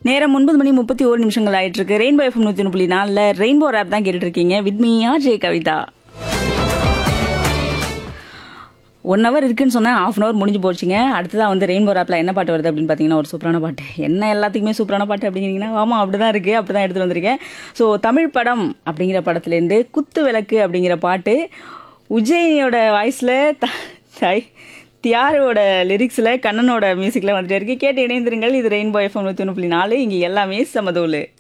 நேரம் ஒன்பது மணி முப்பத்தி ஒரு நிமிஷங்கள் ஆயிட்டு இருக்கு ரெயின்போ எஃப்எம் நூத்தி ஒன்று புள்ளி நாலுல ரெயின்போ ரேப் தான் கேட்டுட்டு இருக்கீங்க with me J Kavitha one hour இருக்குன்னு சொன்னேன் ஹாஃப் அன் ஹவர் முடிஞ்சு போச்சுங்க அடுத்ததான் வந்து ரெயின்போ ரேப்பில் என்ன பாட்டு வருது அப்படின்னு பார்த்தீங்கன்னா ஒரு சூப்பரான பாட்டு என்ன எல்லாத்துக்குமே சூப்பரான பாட்டு அப்படிங்கிறீங்கன்னா ஆமாம் அப்படி தான் இருக்குது அப்படி தான் எடுத்துகிட்டு வந்திருக்கேன் ஸோ தமிழ் படம் அப்படிங்கிற படத்துலேருந்து குத்து விளக்கு அப்படிங்கிற பாட்டு உஜயினியோட வாய்ஸில் தாய் தியாரோட லிரிக்ஸில் கண்ணனோட மியூசிக்கில் வந்துட்டே இருக்கு கேட்டு இணைந்திருங்கள் இது ரெயின்போ எஃப்எம் நூற்றி ஒன்று புள்ளி நாலு இங்கே எல்லாமே சமதோலு